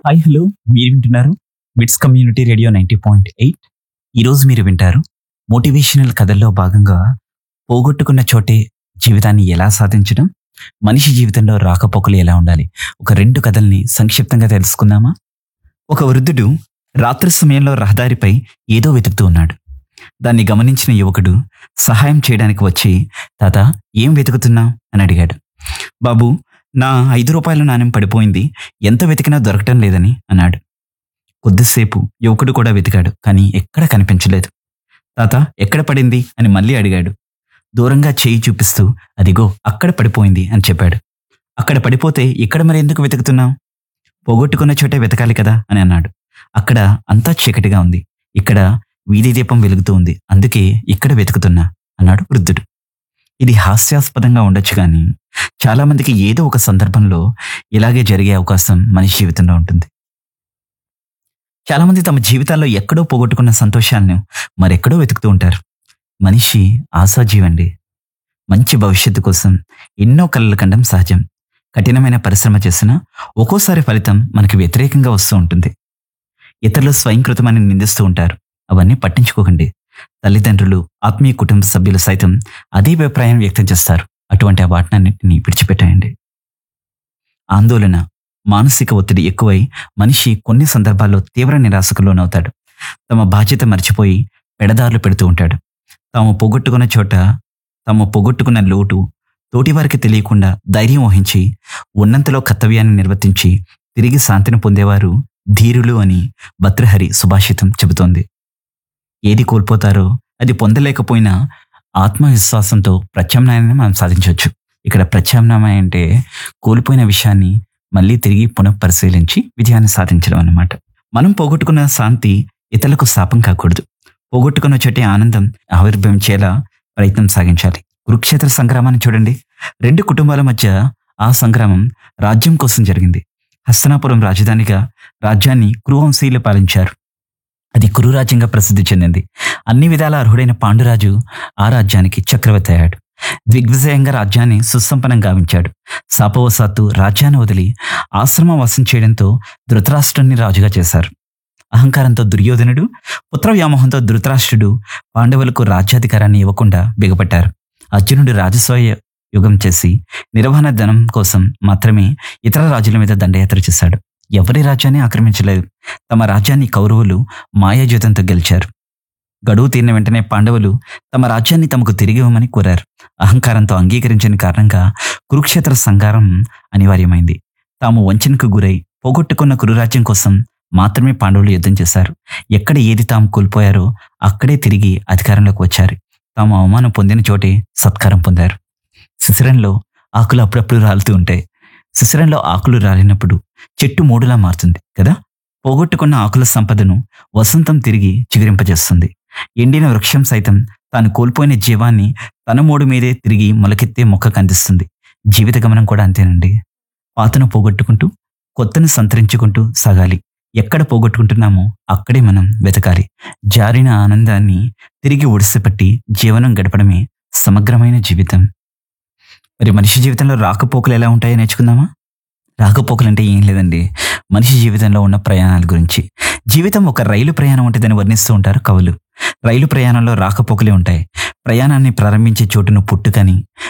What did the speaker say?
hi hello మీరు వింటున్నారు BITS community radio ninety point eight ఈరోజు మీరు వింటారు మోటివేషనల్ కథల్లో భాగంగా పోగొట్టుకున్న చోటే జీవితాన్ని ఎలా సాధించడం మనిషి జీవితంలో రాకపోకలు ఎలా ఉండాలి ఒక రెండు కథల్ని సంక్షిప్తంగా తెలుసుకుందామా ఒక వృద్ధుడు రాత్రి సమయంలో రహదారిపై ఏదో వెతుకుతూ ఉన్నాడు దాన్ని గమనించిన యువకుడు సహాయం చేయడానికి వచ్చి తాత ఏం వెతుకుతున్నావు అని అడిగాడు బాబు నా ఐదు రూపాయల నాణ్యం పడిపోయింది ఎంత వెతికినా దొరకటం లేదని అన్నాడు కొద్దిసేపు యువకుడు కూడా వెతికాడు కానీ ఎక్కడ కనిపించలేదు తాత ఎక్కడ పడింది అని మళ్ళీ అడిగాడు దూరంగా చేయి చూపిస్తూ అదిగో అక్కడ పడిపోయింది అని చెప్పాడు అక్కడ పడిపోతే ఇక్కడ మరి ఎందుకు వెతుకుతున్నావు పోగొట్టుకున్న చోటే వెతకాలి కదా అని అన్నాడు అక్కడ అంతా చీకటిగా ఉంది ఇక్కడ వీధి దీపం వెలుగుతూ ఉంది అందుకే ఇక్కడ వెతుకుతున్నా అన్నాడు వృద్ధుడు ఇది హాస్యాస్పదంగా ఉండొచ్చు కానీ చాలా మందికి ఏదో ఒక సందర్భంలో ఇలాగే జరిగే అవకాశం మనిషి జీవితంలో ఉంటుంది చాలా మంది తమ జీవితాల్లో ఎక్కడో పోగొట్టుకున్న సంతోషాలను మరెక్కడో వెతుకుతూ ఉంటారు మనిషి ఆశాజీవండి మంచి భవిష్యత్తు కోసం ఎన్నో కలలు కండం సహజం కఠినమైన పరిశ్రమ చేసినా ఒక్కోసారి ఫలితం మనకి వ్యతిరేకంగా వస్తూ ఉంటుంది ఇతరులు స్వయంకృతమని నిందిస్తూ ఉంటారు అవన్నీ పట్టించుకోకండి తల్లిదండ్రులు ఆత్మీయ కుటుంబ సభ్యులు సైతం అదే అభిప్రాయం వ్యక్తం చేస్తారు అటువంటి ఆ వాటినన్నింటినీ విడిచిపెట్టేయండి ఆందోళన మానసిక ఒత్తిడి ఎక్కువై మనిషి కొన్ని సందర్భాల్లో తీవ్ర నిరాశకు లోనవుతాడు తమ బాధ్యత మర్చిపోయి పెడదారులు పెడుతూ ఉంటాడు తాము పోగొట్టుకున్న చోట తాము పోగొట్టుకున్న లోటు తోటివారికి తెలియకుండా ధైర్యం వహించి ఉన్నంతలో కర్తవ్యాన్ని నిర్వర్తించి తిరిగి శాంతిని పొందేవారు ధీరులు అని భద్రహరి సుభాషితం చెబుతోంది ఏది కోల్పోతారో అది పొందలేకపోయినా ఆత్మవిశ్వాసంతో ప్రత్యామ్నాయాన్ని మనం సాధించవచ్చు ఇక్కడ ప్రత్యామ్నాయం అంటే కోల్పోయిన విషయాన్ని మళ్ళీ తిరిగి పునఃపరిశీలించి విజయాన్ని సాధించడం అన్నమాట మనం పోగొట్టుకున్న శాంతి ఇతరులకు శాపం కాకూడదు పోగొట్టుకున్న చోటే ఆనందం ఆవిర్భవించేలా ప్రయత్నం సాగించాలి కురుక్షేత్ర సంగ్రామాన్ని చూడండి రెండు కుటుంబాల మధ్య ఆ సంగ్రామం రాజ్యం కోసం జరిగింది హస్తనాపురం రాజధానిగా రాజ్యాన్ని కురువంశీయులు పాలించారు అది కురురాజ్యంగా ప్రసిద్ధి చెందింది అన్ని విధాల అర్హుడైన పాండురాజు ఆ రాజ్యానికి చక్రవర్తి అయ్యాడు దిగ్విజయంగా రాజ్యాన్ని సుసంపన్నం గావించాడు శాపవశాత్తు రాజ్యాన్ని వదిలి ఆశ్రమం వశం చేయడంతో ధృతరాష్ట్రుని రాజుగా చేశారు అహంకారంతో దుర్యోధనుడు పుత్ర వ్యామోహంతో ధృతరాష్ట్రుడు పాండవులకు రాజ్యాధికారాన్ని ఇవ్వకుండా బిగపట్టారు అర్జునుడు రాజస్వయ యుగం చేసి నిర్వహణ ధనం కోసం మాత్రమే ఇతర రాజుల మీద దండయాత్ర చేశాడు ఎవరి రాజ్యాన్ని ఆక్రమించలేదు తమ రాజ్యాన్ని కౌరవులు మాయాజూతంతో గెలిచారు గడువు తీరిన వెంటనే పాండవులు తమ రాజ్యాన్ని తమకు తిరిగి ఇవ్వమని కోరారు అహంకారంతో అంగీకరించిన కారణంగా కురుక్షేత్ర సంగారం అనివార్యమైంది తాము వంచనకు గురై పోగొట్టుకున్న కురురాజ్యం కోసం మాత్రమే పాండవులు యుద్ధం చేశారు ఎక్కడ ఏది తాము కోల్పోయారో అక్కడే తిరిగి అధికారంలోకి వచ్చారు తాము అవమానం పొందిన చోటే సత్కారం పొందారు శిశిరంలో ఆకులు అప్పుడప్పుడు రాలుతూ ఉంటాయి శిశిరంలో ఆకులు రాలినప్పుడు చెట్టు మూడులా మారుతుంది కదా పోగొట్టుకున్న ఆకుల సంపదను వసంతం తిరిగి చిగురింపజేస్తుంది ఎండిన వృక్షం సైతం తాను కోల్పోయిన జీవాన్ని తన మూడు మీదే తిరిగి మొలకెత్తే మొక్కకు అందిస్తుంది జీవిత గమనం కూడా అంతేనండి పాతను పోగొట్టుకుంటూ కొత్తను సంతరించుకుంటూ సాగాలి ఎక్కడ పోగొట్టుకుంటున్నామో అక్కడే మనం వెతకాలి జారిన ఆనందాన్ని తిరిగి ఒడిసిపట్టి జీవనం గడపడమే సమగ్రమైన జీవితం మరి మనిషి జీవితంలో రాకపోకలు ఎలా ఉంటాయో నేర్చుకుందామా రాకపోకలు అంటే ఏం లేదండి మనిషి జీవితంలో ఉన్న ప్రయాణాల గురించి జీవితం ఒక రైలు ప్రయాణం ఉంటుందని వర్ణిస్తూ ఉంటారు కవులు రైలు ప్రయాణంలో రాకపోకలే ఉంటాయి ప్రయాణాన్ని ప్రారంభించే చోటును పుట్టుకని